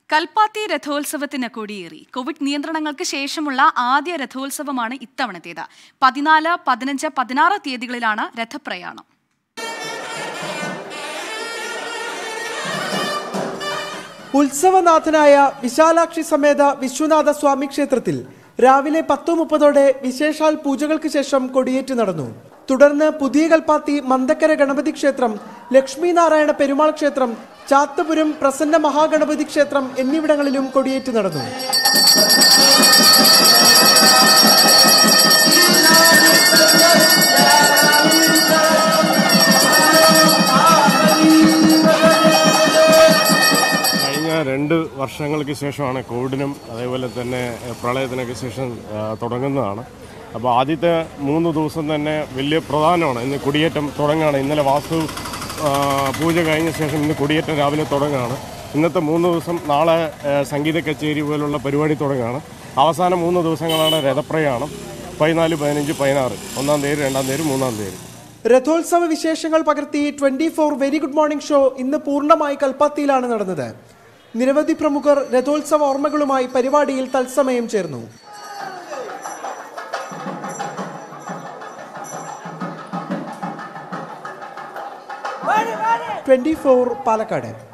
Kalpathi രഥോത്സവത്തിന് കൊടിയേറി Covid നിയന്ത്രണങ്ങൾക്ക് ശേഷമുള്ള ആദ്യ രഥോത്സവമാണ് ഇത്തവണത്തേത് പതിനാല് പതിനഞ്ച് പതിനാറ് തീയതികളിലാണ് രഥപ്രയാണം ഉത്സവനാഥനായ വിശാലാക്ഷി സമേത വിശ്വനാഥ സ്വാമി ക്ഷേത്രത്തിൽ രാവിലെ പത്തു മുപ്പതോടെ വിശേഷാൽ പൂജകൾക്ക് ശേഷം കൊടിയേറ്റ് നടന്നു തുടർന്ന് പുതിയ കൽപ്പാത്തി മന്ദക്കര ഗണപതി ക്ഷേത്രം ലക്ഷ്മി നാരായണ പെരുമാൾ ക്ഷേത്രം ചാത്തപുരം പ്രസന്ന മഹാഗണപതി ക്ഷേത്രം എന്നിവിടങ്ങളിലും കൊടിയേറ്റ് നടന്നു കഴിഞ്ഞ രണ്ട് വർഷങ്ങൾക്ക് ശേഷമാണ് കോവിഡിനും അതേപോലെ തന്നെ എഹ്, പ്രളയത്തിനൊക്കെ ശേഷം ആ, തുടങ്ങുന്നതാണ് അപ്പോൾ ആദ്യത്തെ മൂന്ന് ദിവസം തന്നെ വലിയ പ്രധാനമാണ് ഇന്ന് കുടിയേറ്റം തുടങ്ങുകയാണ് ഇന്നലെ വാസ്തു ആ, പൂജ കഴിഞ്ഞ ശേഷം ഇന്ന് കുടിയേറ്റം രാവിലെ തുടങ്ങുകയാണ് ഇന്നത്തെ മൂന്ന് ദിവസം നാളെ ഏഹ്, സംഗീത കച്ചേരി പോലുള്ള പരിപാടി തുടങ്ങുകയാണ് അവസാന മൂന്ന് ദിവസങ്ങളാണ് രഥപ്രയാണം പതിനാല് പതിനഞ്ച് പതിനാറ് ഒന്നാം തീയതി രണ്ടാം തീയതി മൂന്നാം തീയതി രഥോത്സവ വിശേഷങ്ങൾ പകർത്തി twenty four very good morning show ഇന്ന് പൂർണ്ണമായി കൽപ്പാത്തിയിലാണ് നടന്നത് നിരവധി പ്രമുഖർ രഥോത്സവ ഓർമ്മകളുമായി പരിപാടിയിൽ തത്സമയം ചേർന്നു ട്വന്റി ഫോർ പാലക്കാട്